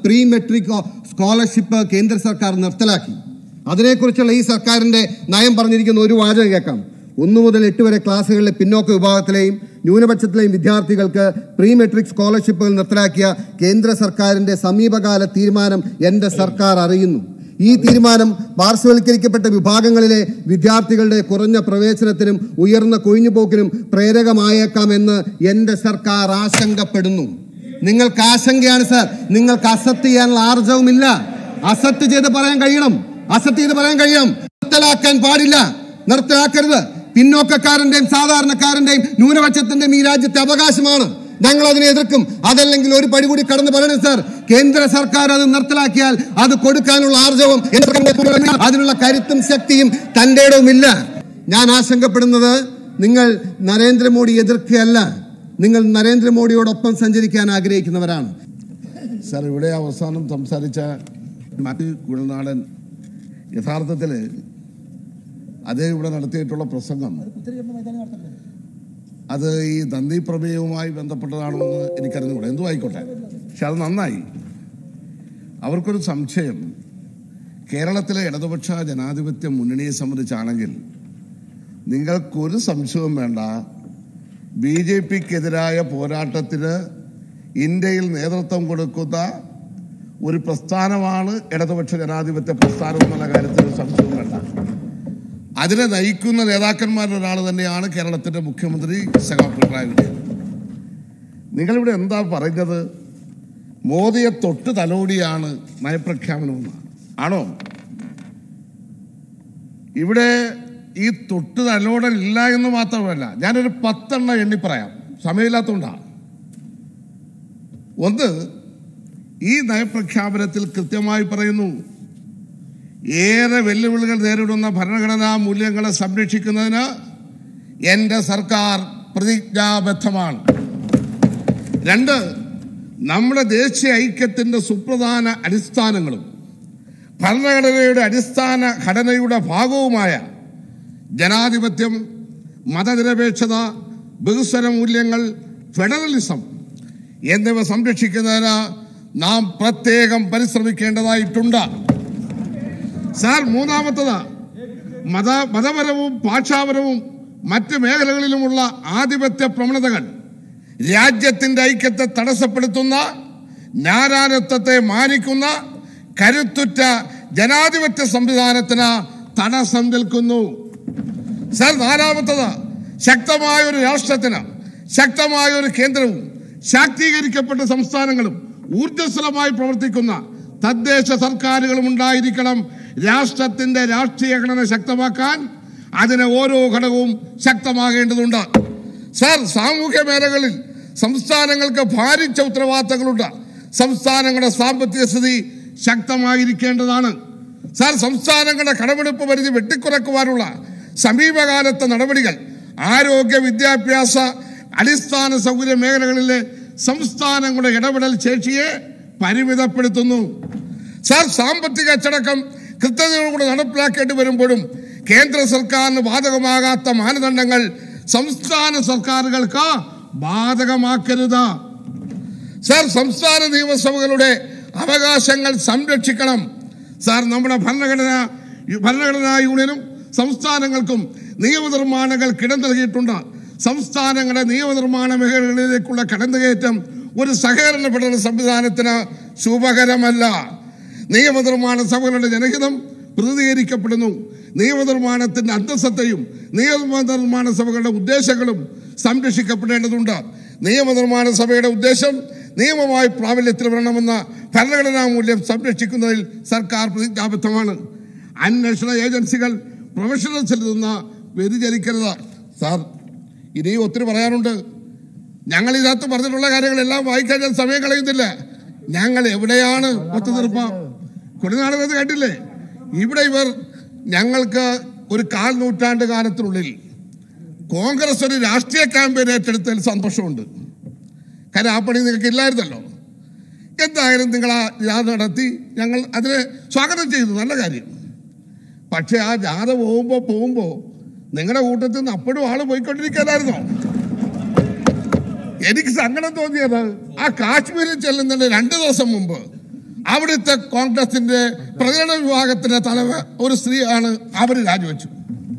pre metric scholarship കേന്ദ്ര സർക്കാർ നിർത്തലാക്കി അതിനെക്കുറിച്ചുള്ള ഈ സർക്കാരിന്റെ നയം പറഞ്ഞിരിക്കുന്ന ഒരു വാചകം കേൾക്കാം ഒന്നു മുതൽ എട്ട് വരെ ക്ലാസ്സുകളിലെ പിന്നോക്ക വിഭാഗത്തിലെയും ന്യൂനപക്ഷത്തിലെയും വിദ്യാർത്ഥികൾക്ക് പ്രീ മെട്രിക് സ്കോളർഷിപ്പുകൾ നിർത്തലാക്കിയ കേന്ദ്ര സർക്കാരിന്റെ സമീപകാല തീരുമാനം എന്റെ സർക്കാർ അറിയുന്നു ഈ തീരുമാനം പാർശ്വവൽക്കരിക്കപ്പെട്ട വിഭാഗങ്ങളിലെ വിദ്യാർത്ഥികളുടെ കുറഞ്ഞ പ്രവേശനത്തിനും ഉയർന്ന കൊഴിഞ്ഞുപോക്കിനും പ്രേരകമായേക്കാമെന്ന് എന്റെ സർക്കാർ ആശങ്കപ്പെടുന്നു നിങ്ങൾക്ക് ആശങ്കയാണ് സാർ നിങ്ങൾക്ക് അസത്ത് ചെയ്യാനുള്ള ആർജവുമില്ല അസത്ത് ചെയ്ത് പറയാൻ കഴിയണം അസത്ത് ചെയ്ത് പറയാൻ കഴിയണം നിർത്തലാക്കാൻ പാടില്ല നിർത്തലാക്കരുത് പിന്നോക്കക്കാരന്റെയും സാധാരണക്കാരന്റെയും ന്യൂനപക്ഷത്തിന്റെയും ഈ രാജ്യത്തെ അവകാശമാണ് ഞങ്ങൾ അതിനെ എതിർക്കും അതല്ലെങ്കിൽ ഒരു പടി കൂടി കടന്നു പറയണം സാർ കേന്ദ്ര സർക്കാർ അത് നിർത്തലാക്കിയാൽ അത് കൊടുക്കാനുള്ള ആർജവം അതിനുള്ള കരുത്തും ശക്തിയും തന്റെ ഇടവുമില്ല ഞാൻ ആശങ്കപ്പെടുന്നത് നിങ്ങൾ നരേന്ദ്രമോദി എതിർക്കുകയല്ല നിങ്ങൾ നരേന്ദ്രമോദിയോടൊപ്പം സഞ്ചരിക്കാൻ ആഗ്രഹിക്കുന്നവരാണ് സാർ ഇവിടെ അവസാനം സംസാരിച്ച മറ്റ് കുഴൽനാടൻ യഥാർത്ഥത്തിൽ അദ്ദേഹം ഇവിടെ നടത്തിയിട്ടുള്ള പ്രസംഗം അത് ഈ നന്ദി പ്രമേയവുമായി ബന്ധപ്പെട്ടതാണോ എന്ന് എനിക്കറിഞ്ഞുകൂടാ എന്തു ആയിക്കോട്ടെ പക്ഷെ അത് നന്നായി അവർക്കൊരു സംശയം കേരളത്തിലെ ഇടതുപക്ഷ ജനാധിപത്യ മുന്നണിയെ സംബന്ധിച്ചാണെങ്കിൽ നിങ്ങൾക്കൊരു സംശയവും വേണ്ട ബി ജെ പിക്കെതിരായ പോരാട്ടത്തിന് ഇന്ത്യയിൽ നേതൃത്വം കൊടുക്കുന്ന ഒരു പ്രസ്ഥാനമാണ് ഇടതുപക്ഷ ജനാധിപത്യ പ്രസ്ഥാനം എന്നുള്ള കാര്യത്തിൽ ഒരു സംശയവും വേണ്ട അതിനെ നയിക്കുന്ന നേതാക്കന്മാരിൽ ഒരാൾ തന്നെയാണ് കേരളത്തിന്റെ മുഖ്യമന്ത്രി സഖാ പിണറായി വിജയൻ നിങ്ങളിവിടെ എന്താ പറഞ്ഞത് മോദിയെ തൊട്ട് തലോടിയാണ് നയപ്രഖ്യാപനമെന്ന് ആണോ ഇവിടെ ഈ തൊട്ട് തലോടൽ ഇല്ല എന്ന് മാത്രമല്ല ഞാനൊരു പത്തെണ്ണം എണ്ണി പറയാം സമയമില്ലാത്തതുകൊണ്ടാണ് ഒന്ന് ഈ നയപ്രഖ്യാപനത്തിൽ കൃത്യമായി പറയുന്നു ഏറെ വെല്ലുവിളികൾ നേരിടുന്ന ഭരണഘടനാ മൂല്യങ്ങളെ സംരക്ഷിക്കുന്നതിന് എൻ്റെ സർക്കാർ പ്രതിജ്ഞാബദ്ധമാണ് രണ്ട് നമ്മുടെ ദേശീയ ഐക്യത്തിന്റെ സുപ്രധാന അടിസ്ഥാനങ്ങളും ഭരണഘടനയുടെ അടിസ്ഥാന ഘടനയുടെ ഭാഗവുമായ ജനാധിപത്യം മതനിരപേക്ഷത ബഹുസ്വര മൂല്യങ്ങൾ ഫെഡറലിസം എന്നിവ സംരക്ഷിക്കുന്നതിന് നാം പ്രത്യേകം പരിശ്രമിക്കേണ്ടതായിട്ടുണ്ട് സാർ മൂന്നാമത്തത് മത മതപരവും ഭാഷാപരവും മറ്റ് മേഖലകളിലുമുള്ള ആധിപത്യ പ്രവണതകൾ രാജ്യത്തിന്റെ ഐക്യത്തെ തടസ്സപ്പെടുത്തുന്ന നാനാനത്വത്തെ മാനിക്കുന്ന കരുത്തുറ്റ ജനാധിപത്യ സംവിധാനത്തിന് തടസ്സം നിൽക്കുന്നു സാർ നാലാമത്തത് ശക്തമായ ഒരു രാഷ്ട്രത്തിന് ശക്തമായ ഒരു കേന്ദ്രവും ശാക്തീകരിക്കപ്പെട്ട സംസ്ഥാനങ്ങളും ഊർജ്ജസ്വലമായി പ്രവർത്തിക്കുന്ന തദ്ദേശ സർക്കാരുകളും ഉണ്ടായിരിക്കണം രാഷ്ട്രത്തിന്റെ രാഷ്ട്രീയ ഘടന ശക്തമാക്കാൻ അതിന് ഓരോ ഘടകവും ശക്തമാകേണ്ടതുണ്ട് സാർ സാമൂഹ്യ മേഖലകളിൽ സംസ്ഥാനങ്ങൾക്ക് ഭാരിച്ച ഉത്തരവാദിത്തങ്ങളുണ്ട് സംസ്ഥാനങ്ങളുടെ സാമ്പത്തിക സ്ഥിതി ശക്തമായിരിക്കേണ്ടതാണ് സാർ സംസ്ഥാനങ്ങളുടെ കടമെടുപ്പ് പരിധി വെട്ടിക്കുറക്കുവാനുള്ള സമീപകാലത്തെ നടപടികൾ ആരോഗ്യ വിദ്യാഭ്യാസ അടിസ്ഥാന സൗകര്യ മേഖലകളിലെ സംസ്ഥാനങ്ങളുടെ ഇടപെടൽ ശേഷിയെ പരിമിതപ്പെടുത്തുന്നു സാർ സാമ്പത്തിക അച്ചടക്കം കൃത്യതയോടുകൂടി നടപ്പിലാക്കേണ്ടി വരുമ്പോഴും കേന്ദ്ര സർക്കാരിന് ബാധകമാകാത്ത മാനദണ്ഡങ്ങൾ സംസ്ഥാന സർക്കാരുകൾക്ക് ബാധകമാക്കരുത് സാർ സംസ്ഥാന നിയമസഭകളുടെ അവകാശങ്ങൾ സംരക്ഷിക്കണം സാർ നമ്മുടെ ഭരണഘടന ഭരണഘടനാ യൂണിയനും സംസ്ഥാനങ്ങൾക്കും നിയമനിർമ്മാണങ്ങൾ കിടം നൽകിയിട്ടുണ്ട് സംസ്ഥാനങ്ങളുടെ നിയമനിർമ്മാണ മേഖലകളിലേക്കുള്ള കടന്നുകയറ്റം ഒരു സഹകരണ ഫെഡറൽ സംവിധാനത്തിന് ശുഭകരമല്ല നിയമനിർമ്മാണ സഭകളുടെ ജനഹിതം പ്രതിനിധീകരിക്കപ്പെടുന്നു നിയമനിർമ്മാണത്തിന്റെ അന്തസ്സത്തെയും നിയമനിർമ്മാണ സഭകളുടെ ഉദ്ദേശങ്ങളും സംരക്ഷിക്കപ്പെടേണ്ടതുണ്ട് നിയമനിർമ്മാണ സഭയുടെ ഉദ്ദേശം നിയമമായി പ്രാബല്യത്തിൽ വരണമെന്ന ഭരണഘടനാ മൂല്യം സംരക്ഷിക്കുന്നതിൽ സർക്കാർ പ്രതിജ്ഞാബദ്ധമാണ് അന്വേഷണ ഏജൻസികൾ പ്രൊഫഷണൽസിൽ നിന്ന് വ്യതിചലിക്കരുത് സാർ ഇനിയും ഒത്തിരി പറയാനുണ്ട് ഞങ്ങൾ ഇതിനകത്ത് പറഞ്ഞിട്ടുള്ള കാര്യങ്ങളെല്ലാം വായിക്കാൻ ഞാൻ സമയം കളയുന്നില്ല ഞങ്ങൾ എവിടെയാണ് ഒത്തുതീർപ്പം കൊടിനാടകത്ത് കേട്ടില്ലേ ഇവിടെ ഇവർ ഞങ്ങൾക്ക് ഒരു കാൽ നൂറ്റാണ്ട് കാലത്തിനുള്ളിൽ കോൺഗ്രസ് ഒരു രാഷ്ട്രീയ ക്യാമ്പയിൻ ഏറ്റെടുത്തതിൽ സന്തോഷമുണ്ട് കാരണം ആ പണി നിങ്ങൾക്ക് ഇല്ലായിരുന്നല്ലോ എന്തായാലും നിങ്ങൾ ആ ജാഥ നടത്തി ഞങ്ങൾ അതിനെ സ്വാഗതം ചെയ്തു നല്ല കാര്യം പക്ഷെ ആ ജാഥ പോകുമ്പോ പോകുമ്പോ നിങ്ങളുടെ കൂട്ടത്തിൽ നിന്ന് അപ്പോഴും ആള് പോയിക്കൊണ്ടിരിക്കാനായിരുന്നോ എനിക്ക് സങ്കടം തോന്നിയത് ആ കാശ്മീരിൽ ചെല്ലുന്നതിന് രണ്ടു ദിവസം മുമ്പ് അവിടുത്തെ കോൺഗ്രസിന്റെ പ്രചരണ വിഭാഗത്തിന്റെ തലവ ഒരു സ്ത്രീയാണ് അവർ രാജിവെച്ചു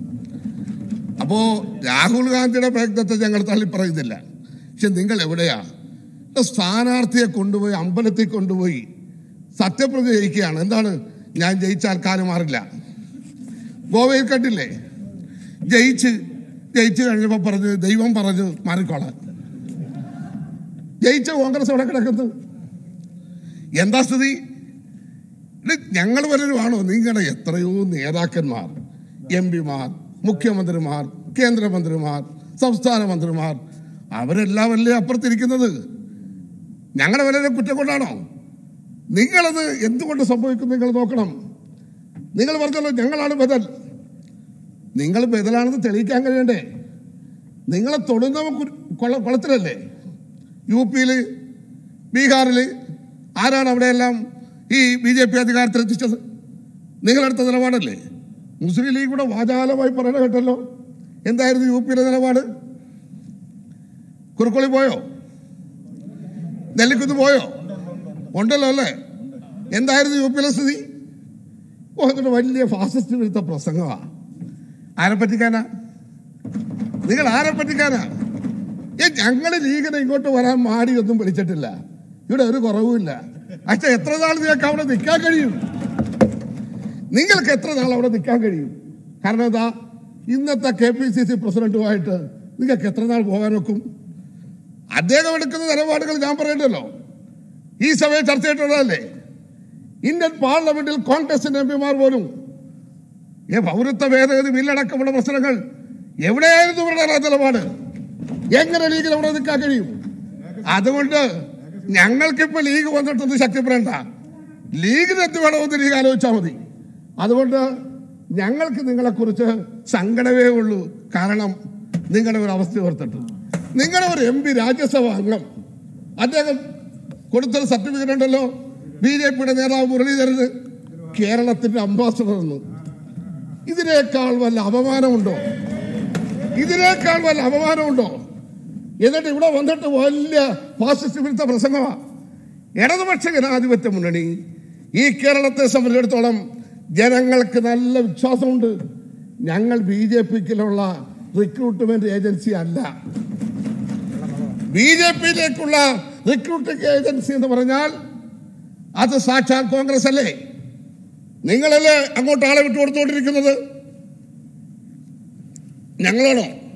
അപ്പോ രാഹുൽ ഗാന്ധിയുടെ പ്രയത്നത്തെ ഞങ്ങൾ തള്ളി പറയുന്നില്ല പക്ഷെ നിങ്ങൾ എവിടെയാ സ്ഥാനാർത്ഥിയെ കൊണ്ടുപോയി അമ്പലത്തിൽ കൊണ്ടുപോയി സത്യപ്രതിജ്ഞ ജയിക്കുകയാണ് എന്താണ് ഞാൻ ജയിച്ചാൽ കാലം മാറില്ല ഗോവയിൽ കണ്ടില്ലേ ജയിച്ച് ജയിച്ചു കഴിഞ്ഞപ്പോ പറഞ്ഞു ദൈവം പറഞ്ഞു മാറിക്കോളാൻ ജയിച്ച കോൺഗ്രസ് അവിടെ കിടക്കുന്നു എന്താ സ്ഥിതി ഇത് ഞങ്ങൾ വരരുവാണോ നിങ്ങളുടെ എത്രയോ നേതാക്കന്മാർ എം പിമാർ മുഖ്യമന്ത്രിമാർ കേന്ദ്രമന്ത്രിമാർ സംസ്ഥാന മന്ത്രിമാർ അവരെല്ലാം അല്ലേ അപ്പുറത്തിരിക്കുന്നത് ഞങ്ങളുടെ വരെ കുറ്റം കൊണ്ടാണോ നിങ്ങളത് എന്തുകൊണ്ട് സംഭവിക്കും നിങ്ങൾ നോക്കണം നിങ്ങൾ പറഞ്ഞല്ലോ ഞങ്ങളാണ് ബദൽ നിങ്ങൾ ബദലാണെന്ന് തെളിയിക്കാൻ കഴിയണ്ടേ നിങ്ങളെ തൊടുന്നവൻ കു- കൊള്ള- കുളത്തിലല്ലേ യു പിയിൽ ബീഹാറിൽ ആരാണ് അവിടെയെല്ലാം ഈ ബി ജെ പി അധികാരത്തിലെത്തിച്ചത് നിങ്ങളെടുത്ത നിലപാടല്ലേ മുസ്ലിം ലീഗ് കൂടെ വാചാലമായി പറയണ കേട്ടല്ലോ എന്തായിരുന്നു യു പിയിലെ നിലപാട് കുറുക്കൊളി പോയോ നെല്ലിക്കുന്ന് പോയോ ഉണ്ടല്ലോ അല്ലേ എന്തായിരുന്നു യു പിയിലെ സ്ഥിതി ഓ എന്നിട്ട് വലിയ ഫാസിസ്റ്റ് വിരുദ്ധ പ്രസംഗമാ ആരെ പറ്റിക്കാനാ നിങ്ങൾ ആരെ പറ്റിക്കാനാ ഏ ഞങ്ങൾ ലീഗിനെ ഇങ്ങോട്ട് വരാൻ മാടിയൊന്നും വിളിച്ചിട്ടില്ല ഇവിടെ ഒരു കുറവുമില്ല പക്ഷെ എത്ര നാൾ നിങ്ങൾക്ക് അവിടെ നിൽക്കാൻ കഴിയും നിങ്ങൾക്ക് എത്ര നാൾ അവിടെ നിൽക്കാൻ കഴിയും കാരണം എന്താ ഇന്നത്തെ കെ പി സി സി പ്രസിഡന്റുമായിട്ട് നിങ്ങൾക്ക് എത്ര നാൾ പോകാൻ വെക്കും അദ്ദേഹം എടുക്കുന്ന നിലപാടുകൾ ഞാൻ പറയണ്ടല്ലോ ഈ സമയം ചർച്ച ചെയ്തിട്ടുള്ളതല്ലേ ഇന്ത്യൻ പാർലമെന്റിൽ കോൺഗ്രസിന്റെ എം പിമാർ പോലും ഏ പൗരത്വ ഭേദഗതി ബില്ലടക്കമുള്ള പ്രശ്നങ്ങൾ എവിടെയായിരുന്നു ഇവരുടെ ആ നിലപാട് എങ്ങനെ ലീഗിൽ അവിടെ നിൽക്കാൻ കഴിയും അതുകൊണ്ട് ഞങ്ങൾക്കിപ്പോ ലീഗ് വന്നിട്ടൊന്ന് ശക്തിപ്പെടേണ്ട ലീഗിന് എന്ത് വേണമെന്ന് ലീഗ് ആലോചിച്ചാൽ മതി അതുകൊണ്ട് ഞങ്ങൾക്ക് നിങ്ങളെക്കുറിച്ച് സങ്കടമേ ഉള്ളൂ കാരണം നിങ്ങളുടെ ഒരു അവസ്ഥ ഓർത്തിട്ട് നിങ്ങളുടെ ഒരു എം പി രാജ്യസഭ അംഗം അദ്ദേഹം കൊടുത്തൊരു സർട്ടിഫിക്കറ്റ് ഉണ്ടല്ലോ ബി ജെ പിയുടെ നേതാവ് മുരളീധരന് കേരളത്തിന്റെ അംബാസഡർ എന്ന് ഇതിനേക്കാൾ വല്ല അപമാനമുണ്ടോ ഇതിനേക്കാൾ വല്ല അപമാനമുണ്ടോ എന്നിട്ട് ഇവിടെ വന്നിട്ട് വലിയ ഫാസിസ്റ്റ് വിരുദ്ധ പ്രസംഗമാ ഇടതുപക്ഷ ജനാധിപത്യ മുന്നണി ഈ കേരളത്തെ സംബന്ധിച്ചിടത്തോളം ജനങ്ങൾക്ക് നല്ല വിശ്വാസമുണ്ട് ഞങ്ങൾ ബി ജെ പിക്കുള്ള റിക്രൂട്ട്മെന്റ് ഏജൻസി അല്ല ബി ജെ പിയിലേക്കുള്ള റിക്രൂട്ടിംഗ് ഏജൻസി എന്ന് പറഞ്ഞാൽ അത് സാക്ഷാൽ കോൺഗ്രസ് അല്ലേ നിങ്ങളല്ലേ അങ്ങോട്ട് ആളെ വിട്ടു കൊടുത്തുകൊണ്ടിരിക്കുന്നത് ഞങ്ങളാണോ